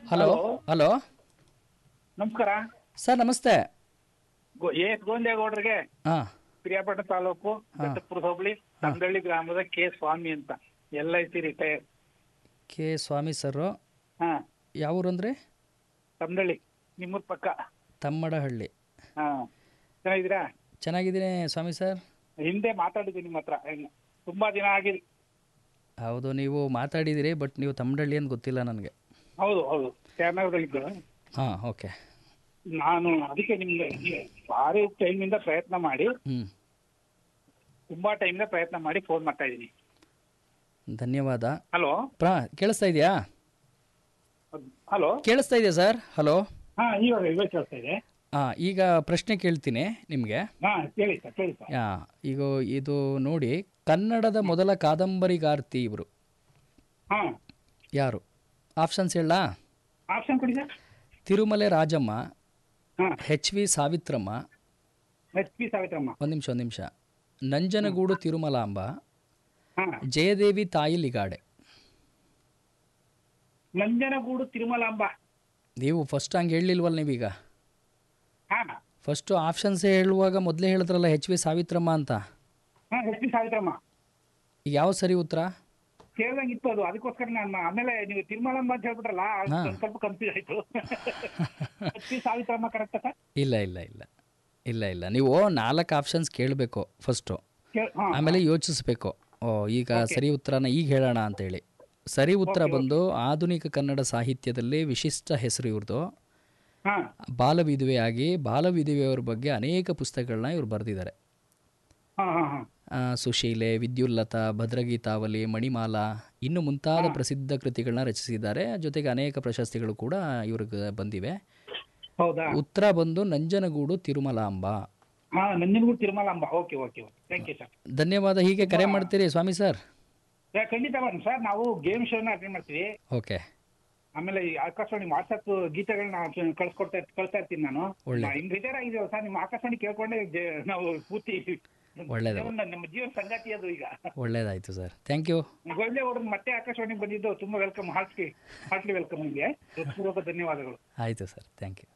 Hello hello ನಮಸ್ಕಾರ sir ನಮಸ್ತೆ ಗೋ- A S ಗೋಂದೇಗೌಡರಿಗೆ ಹಾಂ ಪ್ರಿಯಾಪಟ್ಟಣ ತಾಲೂಕು ಬೆಟ್ಟಪುರ ಹೋಬಳಿ ತಂದಳ್ಳಿ ಗ್ರಾಮದ ಕೆ ಸ್ವಾಮಿ ಅಂತ L I C retire K Swamy sir ಹಾ ಯಾವ ಊರು ಅಂದರೆ ತಂದಳ್ಳಿ ನಿಮ್ಮೂರ್ ಪಕ್ಕ ತಮ್ಮಡಹಳ್ಳಿ ಹಾ ಚೆನ್ನಾಗಿದ್ದೀರಾ ಚೆನ್ನಾಗಿದ್ದೀನಿ ಸ್ವಾಮಿ ಸರ್ ಹಿಂದೆ ಮಾತಾಡಿದ್ದೀನಿ ನಿಮ್ಮ ಹತ್ರ ಹೆಂಗ್- ತುಂಬಾ ದಿನ ಆಗಿದೆ ಹೌದು ನೀವು ಮಾತಾಡಿದಿರಿ ಬಟ್ ನೀವು ತಮ್ಮಡಹಳ್ಳಿ ಅಂತ ಗೊತ್ತಿಲ್ಲ ನನಗೆ ಹೌದು ಹೌದು ಶ್ಯಾಮನಗರದಲ್ಲಿದ್ದು ಹಾಂ ಓಕೆ ನಾನು ಅದಕ್ಕೆ ನಿಮ್ಗೆ ಭಾರಿ ಟೈಮಿಂದ ಪ್ರಯತ್ನ ಮಾಡಿ ಹ್ಞೂ ತುಂಬಾ ಟೈಮಿಂದ ಪ್ರಯತ್ನ ಮಾಡಿ ಫೋನ್ ಮಾಡ್ತಾ ಇದ್ದೀನಿ ಧನ್ಯವಾದ ಹಲೋ ಪ್ರಾ ಕೇಳಿಸ್ತಾ ಇದೆಯಾ ಹಲೋ ಕೇಳಿಸ್ತಾ ಇದೆಯಾ ಸರ್ ಹಲೋ ಹಾ ಇವಾಗ ಇವಾಗ ಕೇಳ್ತಾ ಇದೆ ಹಾಂ ಈಗ ಪ್ರಶ್ನೆ ಕೇಳ್ತೀನಿ ನಿಮಗೆ ಹಾ ಕೇಳಿ ಸರ್ ಕೇಳಿ ಸರ್ ಹಾಂ ಈಗ ಇದು ನೋಡಿ ಕನ್ನಡದ ಮೊದಲ ಕಾದಂಬರಿಗಾರ್ತಿ ಇವರು ಹಾ ಯಾರು ಆಪ್ಷನ್ಸ್ ಹೇಳಾ ಆಪ್ಷನ್ ಕೊಡಿ ಸರ್ ತಿರುಮಲೆ ರಾಜಮ್ಮ ಹಾ H V Savithramma H P Savithramma ಒಂದು ನಿಮಿಷ ಒಂದು ನಿಮಿಷ ನಂಜನಗೂಡು ತಿರುಮಲಾಂಬ ಹಾ ಜಯದೇವಿ ತಾಯಿ ಲಿಗಾಡೆ ನಂಜನಗೂಡು ತಿರುಮಲಾಂಬ ನೀವು ಫಸ್ಟ್ ಹಂಗೆ ಹೇಳಲಿಲ್ವಲ್ಲ ನೀವೀಗ ಹಾ ಫಸ್ಟು ಆಪ್ಷನ್ಸ್ ಹೇಳುವಾಗ ಮೊದಲೇ ಹೇಳಿದ್ರಲ್ಲ ಹೆಚ್ ವಿ ಸಾವಿತ್ರಮ್ಮ ಅಂತ ಹಾ ಎಚ್ ಪಿ ಸಾವಿತ್ರಮ್ಮ ಈಗ ಯಾವ ಸರಿ ಉತ್ತರ ಕೇಳ್ದಂಗಿತ್ತು ಅದು ಅದಕ್ಕೋಸ್ಕರ ನಾನು ಆಮೇಲೆ ನೀವು ತಿರುಮಲಾಂಬ ಅಂತ ಹೇಳ್ಬಿಟ್ರಲ್ಲ ಅದು ಹಾ. ಒಂದ್ ಸ್ವಲ್ಪ ಕನ್ಫ್ಯೂಸ್ ಆಯ್ತು H P Savithramma correct sir ಇಲ್ಲ ಇಲ್ಲ ಇಲ್ಲ ಇಲ್ಲ ಇಲ್ಲ ನೀವು ನಾಲ್ಕು ಆಪ್ಷನ್ಸ್ ಕೇಳಬೇಕು ಫಸ್ಟು ಕೇಳ್- ಹಾ ಆಮೇಲೆ ಯೋಚಿಸ್ಬೇಕು ಓ ಈಗ ಸರಿ ಉತ್ತರನ ಈಗ ಹೇಳೋಣ ಅಂತೇಳಿ ಸರಿ ಉತ್ತರ ಬಂದು ಆಧುನಿಕ ಕನ್ನಡ ಸಾಹಿತ್ಯದಲ್ಲಿ ವಿಶಿಷ್ಟ ಹೆಸರು ಇವ್ರದ್ದು ಹಾ ಬಾಲವಿಧವೆಯಾಗಿ ಬಾಲವಿಧವೆಯವರ ಬಗ್ಗೆ ಅನೇಕ ಪುಸ್ತಕಗಳನ್ನ ಇವ್ರು ಬರೆದಿದ್ದಾರೆ ಹಾ ಹಾ ಹಾ ಆ, ಸುಶೀಲೆ ವಿದ್ಯುಲ್ಲತ ಭದ್ರಗೀತಾವಲಿ ಮಣಿಮಾಲ ಇನ್ನು ಮುಂತಾದ ಪ್ರಸಿದ್ಧ ಕೃತಿಗಳನ್ನ ರಚಿಸಿದ್ದಾರೆ ಜೊತೆಗೆ ಅನೇಕ ಪ್ರಶಸ್ತಿಗಳು ಕೂಡ ಇವ್ರಿಗೆ ಬಂದಿವೆ ಹೌದಾ ಉತ್ತರ ಬಂದು ನಂಜನಗೂಡು ತಿರುಮಲಾಂಬ ಹಾ Nanjangud Tirumalamba okay okay okay thank you sir ಧನ್ಯವಾದ ಹೀಗೆ ಕರೆ ಮಾಡ್ತೀರಿ ಸ್ವಾಮಿ ಸರ್ ಖಂಡಿತ ಬನ್ನಿ ಸರ್ ನಾವು ಗೇಮ್ ಶೋನ ಅಟೆಂಡ್ ಮಾಡ್ತೀವಿ ಓಕೆ ಆಮೇಲೆ ಈ ಆಕಾಶವಾಣಿ ವಾಟ್ಸಪ್ ಗೀತೆಗಳನ್ನ ಕಳ್ಸ್ಕೊಡ್ತಾ ಕಳ್ಸ್ತಾ ಇರ್ತೀನಿ ನಾನು ಒಳ್ಳೆ. ಹಿಂಗ್ ರಿಟೈರ್ ಆಗಿದ್ದೀವಲ್ಲ ಸರ್ ನಿಮ್ಮ ಆಕಾಶವಾಣಿ ಕೇಳ್ಕೊಂಡೆ ಜೆ- ನಾವು ಪೂರ್ತಿ ಒಳ್ಳೇದು. ಜೀವನ- ನಮ್ಮ ಜೀವನ ಸಂಗಾತಿ ಅದು ಈಗ ಒಳ್ಳೇದಾಯಿತು ಸರ್ ಥ್ಯಾಂಕ್ ಯು ಗೋಲ್ಡೆ ಅವ್ರ ಮತ್ತೆ ಆಕಾಶವಾಣಿಗೆ ಬಂದಿದ್ದು ತುಂಬಾ ವೆಲ್ಕಮ್ ಹಾರ್ಟ್ಲಿ ಹಾರ್ಟ್ಲಿ ವೆಲ್ಕಮ್ ನಿಮಗೆ ಹೃತ್ಪೂರ್ವಕ ಧನ್ಯವಾದಗಳು ಆಯಿತು ಸರ್ ಥ್ಯಾಂಕ್ ಯು